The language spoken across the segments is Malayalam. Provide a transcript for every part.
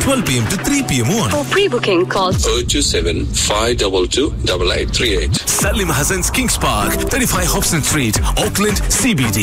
12 p.m. to 3 p.m. on For pre-booking, call 027 522 8838. Salim Hassan's Kings Park, 35 Hobson Street, Auckland, CBD.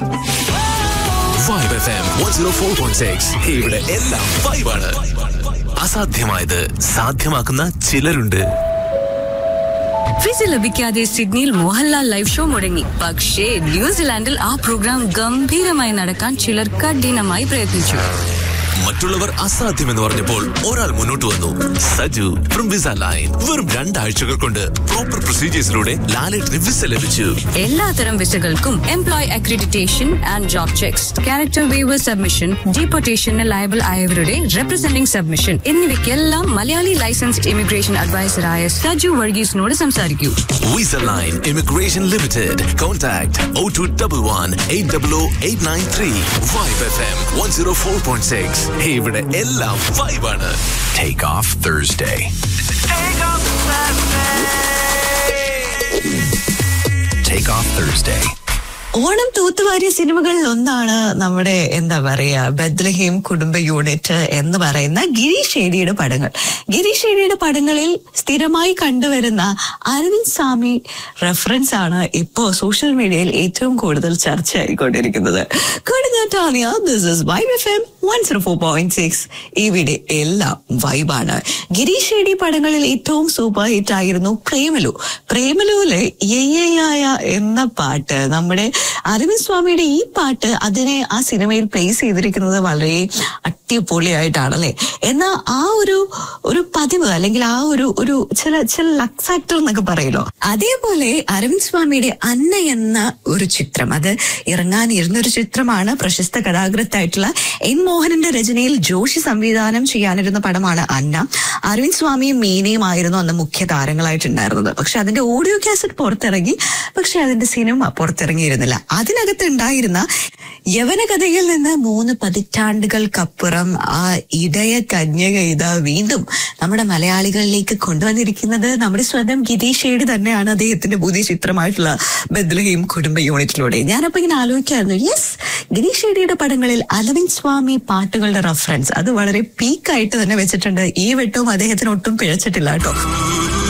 Vibe FM 104.6 ഇവിടെ എല്ലാം വൈബാണ് അസാധ്യമായത് സാധ്യമാക്കുന്ന ചിലരുണ്ട് വിസ ലഭിക്കാതെ സിഡ്നിയിൽ മോഹൻലാൽ ലൈവ് ഷോ മുടങ്ങി പക്ഷേ ന്യൂസിലാൻഡിൽ ആ പ്രോഗ്രാം ഗംഭീരമായി നടക്കാൻ ചിലർ കഠിനമായി പ്രയത്നിച്ചു മറ്റുള്ളവർ അസാധ്യമെന്ന് പറഞ്ഞപ്പോൾ ഒരാൾ മുന്നോട്ട് വന്നു സജു ഫ്രം വിസ ലൈൻ വെറും രണ്ടാഴ്ചകൾ കൊണ്ട് പ്രോപ്പർ പ്രൊസീജിയേഴ്സിലൂടെ ലാലേട്ടിന് വിസ ലഭിച്ചു എല്ലാത്തരം വിസകൾക്കും employ accreditation and job checks character waiver submission ഡീപ്പോർട്ടേഷന് ലയബിൾ ആയവരുടെ റെപ്രസെന്റിംഗ് സബ്മിഷൻ എന്നിവയ്ക്കെല്ലാം മലയാളി ലൈസൻസ്ഡ് ഇമിഗ്രേഷൻ അഡ്വൈസറായ സജു വർഗീസിനോട് സംസാരിക്കൂ Visa Line Immigration Limited. Contact 0211 800 Vibe FM 104.6. ഇവിടെ എല്ലാം വൈബാണ് Take off Thursday. Take off Thursday. Onam തൂത്തുവാരിയ സിനിമകളിൽ ഒന്നാണ് നമ്മുടെ എന്താ പറയാ ബദ്ലഹീം കുടുംബ യൂണിറ്റ് എന്ന് പറയുന്ന ഗിരീഷ് ഷേഡിയുടെ പടങ്ങൾ ഗിരീഷ് ഷേഡിയുടെ പടങ്ങളിൽ സ്ഥിരമായി കണ്ടുവരുന്ന അരവിന്ദ് സ്വാമി റെഫറൻസ് ആണ് ഇപ്പോ സോഷ്യൽ മീഡിയയിൽ ഏറ്റവും കൂടുതൽ ചർച്ചയായിക്കൊണ്ടിരിക്കുന്നത് കൊടുങ്ങാട്ടാണിയ this is vibe F M one zero four point six ഇവിടെ എല്ലാം വൈബാണ് ഗിരീഷ് ഷേഡി പടങ്ങളിൽ ഏറ്റവും സൂപ്പർ ഹിറ്റ് ആയിരുന്നു പ്രേമലു പ്രേമലുവില് യയ്യയായ എന്ന പാട്ട് നമ്മുടെ അരവിന്ദ് സ്വാമിയുടെ ഈ പാട്ട് അതിനെ ആ സിനിമയിൽ പ്ലേസ് ചെയ്തിരിക്കുന്നത് വളരെ അടിപൊളിയായിട്ടാണ് അല്ലെ എന്നാൽ ആ ഒരു ഒരു പതിവ് അല്ലെങ്കിൽ ആ ഒരു ഒരു ചില ചില ലക് ഫാക്ടർ എന്നൊക്കെ പറയലോ അതേപോലെ അരവിന്ദ് സ്വാമിയുടെ അന്ന എന്ന ഒരു ചിത്രം അത് ഇറങ്ങാനിരുന്ന ഒരു ചിത്രമാണ് പ്രശസ്ത കഥാകൃത്തായിട്ടുള്ള എൻ മോഹനന്റെ രചനയിൽ ജോഷി സംവിധാനം ചെയ്യാനിരുന്ന പടമാണ് അന്ന അരവിന്ദ് സ്വാമിയും മീനയും ആയിരുന്നു അന്ന് മുഖ്യ താരങ്ങളായിട്ടുണ്ടായിരുന്നത് പക്ഷെ അതിന്റെ ഓഡിയോ കാസറ്റ് പുറത്തിറങ്ങി പക്ഷെ അതിന്റെ സിനിമ പുറത്തിറങ്ങിയിരുന്നില്ല അതിനകത്ത് ഉണ്ടായിരുന്ന യവന കഥയിൽ നിന്ന് മൂന്ന് പതിറ്റാണ്ടുകൾക്കപ്പുറം ആ ഇടയ കന്യക ഇതാ വീണ്ടും നമ്മുടെ മലയാളികളിലേക്ക് കൊണ്ടുവന്നിരിക്കുന്നത് നമ്മുടെ സ്വന്തം ഗിരീഷേഡ് തന്നെയാണ് അദ്ദേഹത്തിന്റെ പുതിയ ചിത്രമായിട്ടുള്ള ബദ്ലഹീം കുടുംബ യൂണിറ്റിലൂടെ ഞാനപ്പോ ഇങ്ങനെ ആലോചിക്കായിരുന്നു യെസ് ഗിരീഷേഡിയുടെ പടങ്ങളിൽ അലവിന്ദ് സ്വാമി പാട്ടുകളുടെ റെഫറൻസ് അത് വളരെ പീക്കായിട്ട് തന്നെ വെച്ചിട്ടുണ്ട് ഈ വെട്ടവും അദ്ദേഹത്തിന് ഒട്ടും പിഴച്ചിട്ടില്ല കേട്ടോ